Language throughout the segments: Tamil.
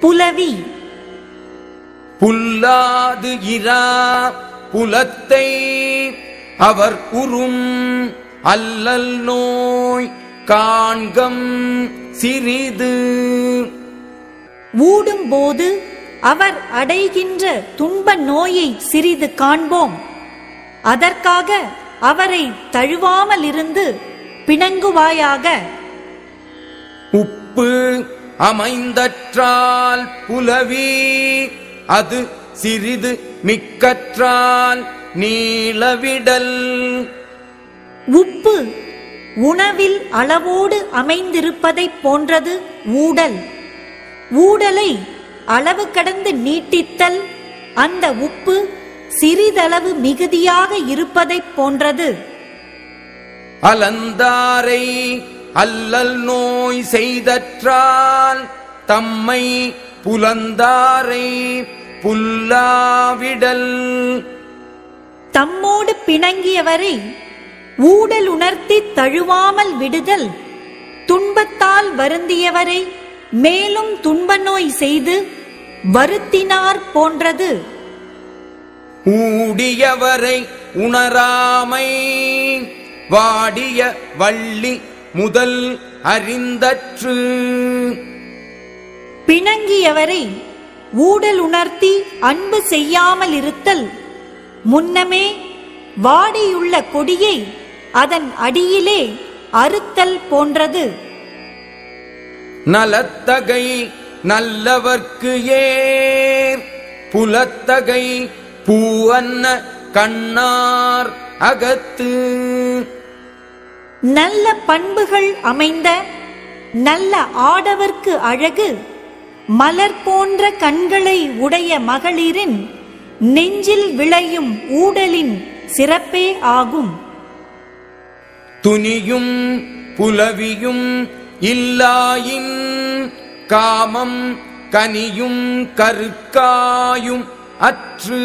புலவி புல்லாது இரா புலத்தை அவர் உறும் அல்லல் நோய் காண்கம் சிறிது ஊடும்போது அவர் அடைகின்ற துன்ப நோயை சிறிது காண்போம் அதற்காக அவரை தழுவாமல் இருந்து பிணங்குவாயாக உப்பு அமைந்தற்றால் புலவி அது சிறிது மிக்கற்றால் நீளவிடல் உப்பு உணவில் அளவோடு அமைந்திருப்பதைப் போன்றது ஊடல் ஊடலை அளவு கடந்து நீட்டித்தல் அந்த உப்பு சிறிதளவு மிகுதியாக இருப்பதைப் போன்றது அலந்தாரை அல்லல் நோய் செய்தற்றால் தம்மை புலந்தாரை புல்லாவிடல் தம்மோடு பிணங்கியவரை ஊடல் உணர்த்தி தழுவாமல் விடுதல் துன்பத்தால் வருந்தியவரை மேலும் துன்ப நோய் செய்து வருத்தினார் போன்றது ஊடியவரை உணராமை வாடிய வள்ளி முதல் அறிந்தற்று பிணங்கியவரை ஊடல் உணர்த்தி அன்பு செய்யாமல் இருத்தல் முன்னமே வாடியுள்ள கொடியை அதன் அடியிலே அறுத்தல் போன்றது நலத்தகை நல்லவர்க்கு ஏர் புலத்தகை பூவன்ன கண்ணார் அகத்து நல்ல பண்புகள் அமைந்த நல்ல ஆடவர்க்கு அழகு மலர் போன்ற கண்களை உடைய மகளிரின் நெஞ்சில் விளையும் ஊடலின் சிறப்பே ஆகும் துனியும் புலவியும் இல்லாயின் காமம் கனியும் கருக்காயும் அற்று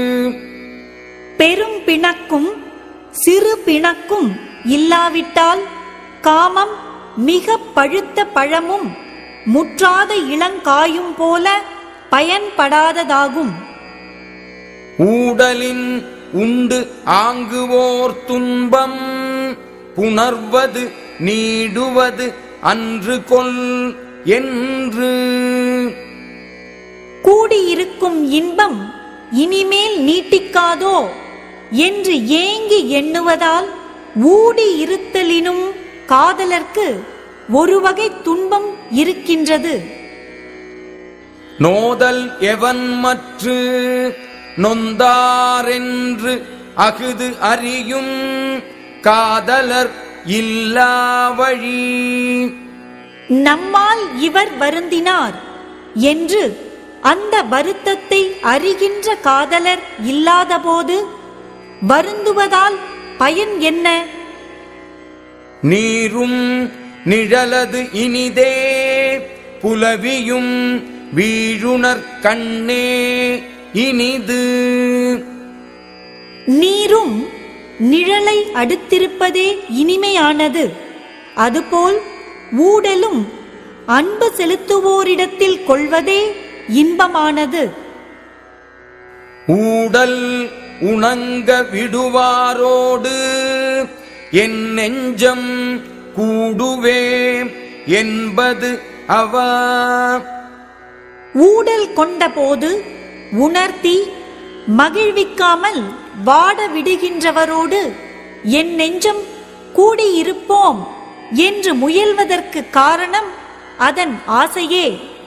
பெரும் பிணக்கும் சிறு பிணக்கும் இல்லாவிட்டால் காமம் மிக பழுத்த பழமும் முற்றாத இளங்காயும் போல பயன்படாததாகும் ஊடலின் உண்டு ஆங்குவோர் துன்பம் புணர்வது நீடுவது அன்று கொல் என்று கூடியிருக்கும் இன்பம் இனிமேல் நீட்டிக்காதோ என்று ஏங்கி எண்ணுவதால் ஊடி இருத்தலினும் காதலர்க்கு ஒரு வகை துன்பம் இருக்கின்றது நோதல் எவன் மற்று நொந்தாரென்று அகுது அறியும் காதலர் இல்லா வழி நம்மால் இவர் வருந்தினார் என்று அந்த வருத்தத்தை அறிகின்ற காதலர் இல்லாதபோது வருந்துவதால் பயன் என்ன நீரும் நிழலது இனிதே புலவியும் வீழுணர் கண்ணே இனிது நீரும் நிழலை அடுத்திருப்பதே இனிமையானது அதுபோல் ஊடலும் அன்பு செலுத்துவோரிடத்தில் கொள்வதே இன்பமானது ஊடல் உணங்க விடுவாரோடு என் நெஞ்சம் கூடுவே என்பது அவா ஊடல் கொண்டபோது உணர்த்தி மகிழ்விக்காமல் வாட விடுகின்றவரோடு என் நெஞ்சம் கூடியிருப்போம் என்று முயல்வதற்கு காரணம் அதன் ஆசையே